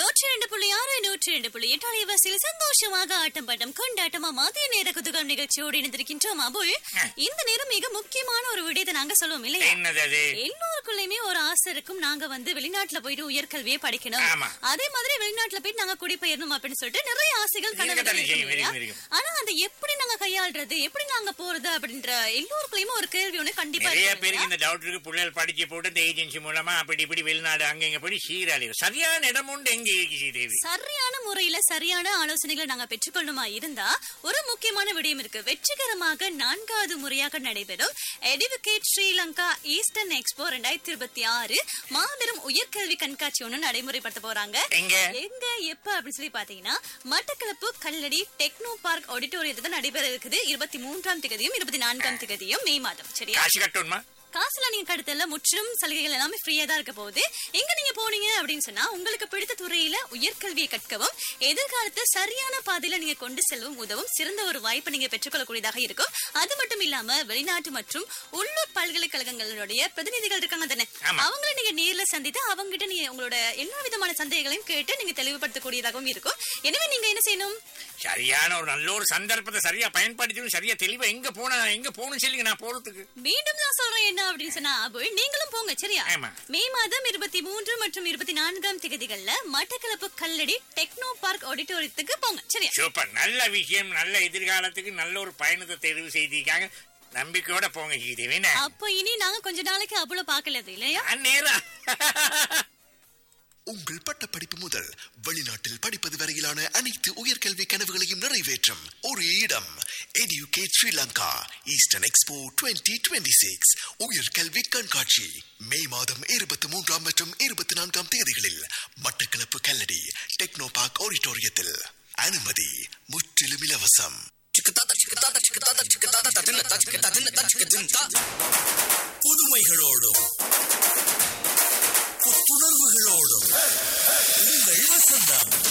நூற்றி ரெண்டு புள்ளி ஆறு நூற்றி ரெண்டு புள்ளி எட்டு அலைவாசியில் சந்தோஷமாக ஆட்டம் பாட்டம் கொண்டாட்டமா மதிய நேர குதுகம் நிகழ்ச்சியோடு இணைந்திருக்கின்றோம் அபுல் இந்த நேரம் மிக முக்கியமான ஒரு விடயத்தை நாங்க சொல்லுவோம் இல்லையா என்னது அது எல்லோருக்குள்ளயுமே ஒரு ஆசை இருக்கும் நாங்க வந்து வெளிநாட்டுல போயிட்டு உயர்கல்வியை படிக்கணும் ஆமா. அதே மாதிரி வெளிநாட்டுல போயிட்டு நாங்க குடிபெயரணும் அப்படின்னு சொல்லிட்டு நிறைய ஆசைகள் கனவுகள் இருக்கத்தானே இருக்கும் செய்யும், இல்லையா? இருக்கும், இருக்கும். ஆனா அதை எப்படி நாங்க கையாள்றது எப்படி நாங்க போறது அப்படின்ற எல்லோருக்குள்ளயுமே ஒரு கேள்வி ஒண்ணு கண்டிப்பா நிறைய இருக்கும் பேருக்கு இல்லையா? இந்த டவுட் இருக்கு பிள்ளைகள் படிச்சு போட்டு இந்த ஏஜென்சி மூலமா அப்படி இப்படி வெளிநாடு அங்க இங்க போய் சீராளி சரியான இடம் உண்டு எங்க இருக்கு ஸ்ரீதேவி சரியான முறையில சரியான ஆலோசனைகளை நாங்க பெற்றுக்கொள்ளுமா இருந்தா ஒரு முக்கியமான விடயம் இருக்கு வெற்றிகரமாக நான்காவது முறையாக நடைபெறும் எடுகேட் ஸ்ரீலங்கா ஈஸ்டர்ன் எக்ஸ்போ ரெண்டாயிரத்தி இருபத்தி ஆறு மாபெரும் உயர்கல்வி கண்காட்சி ஒண்ணு நடைமுறைப்படுத்த போறாங்க எங்க எங்க எப்ப அப்படின்னு சொல்லி பாத்தீங்கன்னா மட்டக்களப்பு கல்லடி டெக்னோ பார்க் ஆடிட்டோரியத்துல நடைபெற இருக்குது இருபத்தி மூன்றாம் திகதியும் இருபத்தி நான்காம் திகதியும் மே மாதம் சரியா காசு கட்டணுமா காசுல நீங்க கடத்தல முற்றிலும் சலுகைகள் எல்லாமே ஃப்ரீயா தான் இருக்க போகுது எங்க நீங்க போனீங்க அப்படின்னு சொன்னா உங்களுக்கு பிடித்த துறையில உயர்கல்வியை கற்கவும் எதிர்காலத்தை சரியான பாதையில நீங்க கொண்டு செல்லவும் உதவும் சிறந்த ஒரு வாய்ப்பை நீங்க பெற்றுக்கொள்ளக்கூடியதாக இருக்கும் அது மட்டும் இல்லாம வெளிநாட்டு மற்றும் உள்ளூர் பல்கலைக்கழகங்களுடைய பிரதிநிதிகள் இருக்காங்க தானே ஆமா. அவங்கள நீங்க நேர்ல சந்தித்து அவங்க கிட்ட நீங்க உங்களோட எல்லா விதமான சந்தேகங்களையும் கேட்டு நீங்க தெளிவுபடுத்தக்கூடியதாகவும் இருக்கும் எனவே நீங்க என்ன செய்யணும் சரியான ஒரு நல்ல ஒரு சந்தர்ப்பத்தை சரியா பயன்படுத்தி சரியா தெளிவா எங்க போனா எங்க போகணும் சொல்லுங்க நான் போறதுக்கு மீண்டும் நான் சொல்றேன் என்ன அப்படின்னு சொன்னா அபுல் நீங்களும் போங்க சரியா ஆமா. மே மாதம் இருபத்தி மூன்று மற்றும் இருபத்தி நான்காம் திகதிகள்ல மட்டக்களப்பு கல்லடி டெக்னோ பார்க் ஆடிட்டோரியத்துக்கு போங்க சரியா சூப்பர் நல்ல விஷயம் நல்ல எதிர்காலத்துக்கு நல்ல ஒரு பயணத்தை தெரிவு செய்திருக்காங்க நம்பிக்கையோட போங்க ஸ்ரீதேவி என்ன? அப்ப இனி நாங்க கொஞ்ச நாளைக்கு அபுல பாக்கல இல்லையா நான் நேரா உங்கள் பட்டப்படிப்பு முதல் வெளிநாட்டில் படிப்பது வரையிலான அனைத்து உயர்கல்வி கனவுகளையும் நிறைவேற்றும் ஒரு இடம் educate Sri Lanka eastern expo 2026 six உயர்கல்வி கண்காட்சி மே மாதம் இருபத்தி மூன்றாம் மற்றும் இருபத்தி நான்காம் தேதிகளில் மட்டக்களப்பு கல்லடி டெக்னோ பார்க் ஆடிட்டோரியத்தில் அனுமதி முற்றிலும் இலவசம் புதுமைகளோடும் புத்துணர்வுகளோடும் உங்கள் வசந்தம்